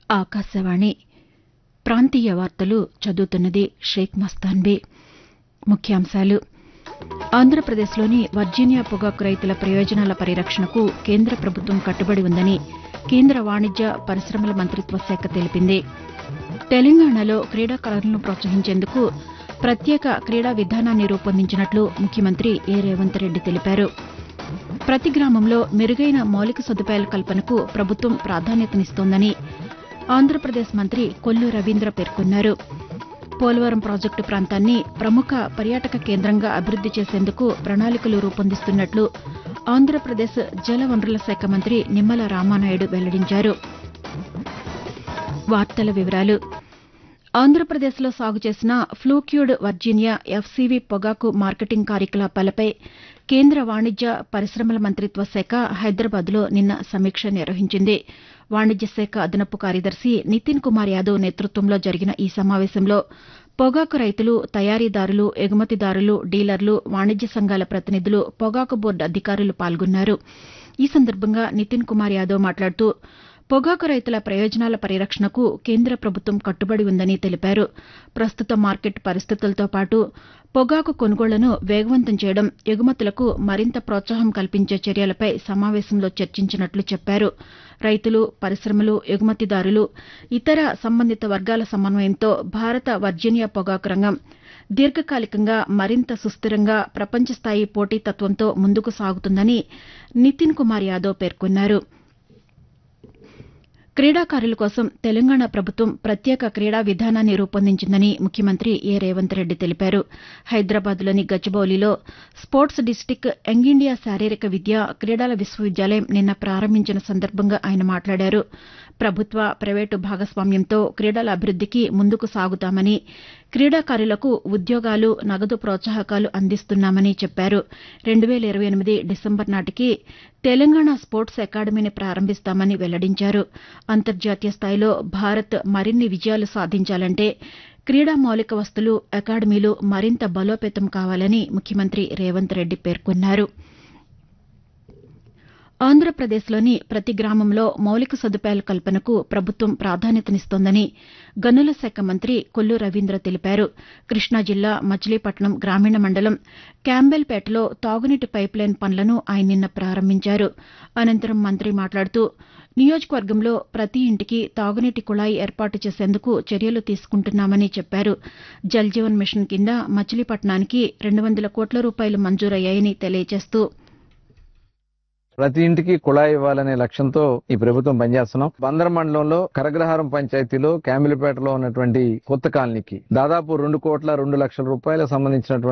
ఆకాశవాణి ప్రాంతీయ వార్తలు చదువుతున్నది షేక్ మస్తాన్బీ ముఖ్యాంశాలు ఆంధ్రప్రదేశ్లోని వర్జీనియా పొగాకు రైతుల ప్రయోజనాల పరిరక్షణకు కేంద్ర ప్రభుత్వం కట్టుబడి ఉందని కేంద్ర వాణిజ్య పరిశమల మంతిత్వ శాఖ తెలిపింది తెలంగాణలో క్రీడాకారులను ప్రోత్సహించేందుకు ప్రత్యేక క్రీడా విధానాన్ని రూపొందించినట్లు ముఖ్యమంత్రి ఏ రేవంత్ రెడ్డి తెలిపారు ప్రతి గ్రామంలో మెరుగైన మౌలిక సదుపాయాల కల్పనకు ప్రభుత్వం ప్రాధాన్యతనిస్తోందని ఆంధ్రప్రదేశ్ మంత్రి కొల్లు రవీంద్ర పేర్కొన్నారు పోలవరం ప్రాజెక్టు ప్రాంతాన్ని ప్రముఖ పర్యాటక కేంద్రంగా అభివృద్ది చేసేందుకు ప్రణాళికలు రూపొందిస్తున్నట్లు ఆంధ్రప్రదేశ్ జలవనరుల శాఖ మంత్రి నిమ్మల రామానాయుడు వెల్లడించారు వార్తల వివరాలు ఆంధ్రప్రదేశ్లో సాగు చేసిన ఫ్లూక్యూడ్ వర్జీనియా ఎఫ్సీవీ పొగాకు మార్కెటింగ్ కార్యకలాపాలపై కేంద్ర వాణిజ్య పరిశమల మంతిత్వ శాఖ హైదరాబాద్లో నిన్న సమీక్ష నిర్వహించింది వాణిజ్య శాఖ అదనపు కార్యదర్శి నితిన్ కుమార్ యాదవ్ నేతృత్వంలో జరిగిన ఈ సమావేశంలో పొగాకు రైతులు తయారీదారులు ఎగుమతిదారులు డీలర్లు వాణిజ్య సంఘాల ప్రతినిధులు పొగాకు బోర్డు అధికారులు పాల్గొన్నారు ఈ సందర్భంగా నితిన్ కుమార్ యాదవ్ మాట్లాడుతూ పొగాకు రైతుల ప్రయోజనాల పరిరక్షణకు కేంద్ర ప్రభుత్వం కట్టుబడి ఉందని తెలిపారు ప్రస్తుత మార్కెట్ పరిస్థితులతో పాటు పొగాకు కొనుగోళ్లను వేగవంతం చేయడం ఎగుమతులకు మరింత ప్రోత్సాహం కల్పించే చర్యలపై సమావేశంలో చర్చించినట్లు చెప్పారు రైతులు పరిశమలు ఎగుమతిదారులు ఇతర సంబంధిత వర్గాల సమన్వయంతో భారత వర్జీనియా పొగాకు రంగం దీర్ఘకాలికంగా మరింత సుస్దిరంగా ప్రపంచస్థాయి పోటీతత్వంతో ముందుకు సాగుతుందని నితిన్ కుమార్ యాదవ్ పేర్కొన్నారు క్రీడాకారుల కోసం తెలంగాణ ప్రభుత్వం ప్రత్యేక క్రీడా విధానాన్ని రూపొందించిందని ముఖ్యమంత్రి ఏ రేవంత్ రెడ్డి తెలిపారు హైదరాబాద్లోని గచ్చిబౌలిలో స్పోర్ట్స్ డిస్టిక్ యంగ్ ఇండియా శారీరక విద్య క్రీడల విశ్వవిద్యాలయం నిన్న ప్రారంభించిన సందర్భంగా ఆయన మాట్లాడారు ప్రభుత్వ ప్రైవేటు భాగస్వామ్యంతో క్రీడల అభివృద్దికి ముందుకు సాగుతామని క్రీడాకారులకు ఉద్యోగాలు నగదు ప్రోత్సాహకాలు అందిస్తున్నామని చెప్పారు రెండు వేల ఇరవై ఎనిమిది డిసెంబర్ నాటికి తెలంగాణ స్పోర్ట్స్ అకాడమీని ప్రారంభిస్తామని వెల్లడించారు అంతర్జాతీయ స్థాయిలో భారత్ మరిన్ని విజయాలు సాధించాలంటే క్రీడా మౌలిక వస్తులు అకాడమీలు మరింత బలోపేతం కావాలని ముఖ్యమంత్రి రేవంత్ రెడ్డి పేర్కొన్నారు ఆంధ్రప్రదేశ్లోని ప్రతి గ్రామంలో మౌలిక సదుపాయాల కల్పనకు ప్రభుత్వం ప్రాధాన్యతనిస్తోందని గనుల శాఖ మంత్రి కొల్లు రవీంద్ర తెలిపారు కృష్ణా జిల్లా మచిలీపట్నం గ్రామీణ మండలం క్యాంబెల్పేటలో తాగునీటి పైప్లైన్ పనులను ఆయన నిన్న ప్రారంభించారు అనంతరం మంత్రి మాట్లాడుతూ నియోజకవర్గంలో ప్రతి ఇంటికి తాగునీటి కుళాయి ఏర్పాటు చేసేందుకు చర్యలు తీసుకుంటున్నామని చెప్పారు జల్ జీవన్ మిషన్ కింద మచిలీపట్నానికి రెండు వందల కోట్ల రూపాయలు మంజూరయ్యాయని తెలియజేస్తూ ప్రతి ఇంటికి కుళాయి ఇవ్వాలనే లక్ష్యంతో ఈ ప్రభుత్వం పనిచేస్తున్నాం బందర మండలంలో కరగ్రహారం పంచాయతీలో క్యామిలిపేటలో ఉన్నటువంటి కొత్త కాలనీకి దాదాపు రెండు కోట్ల రెండు లక్షల రూపాయలకు సంబంధించినటువంటి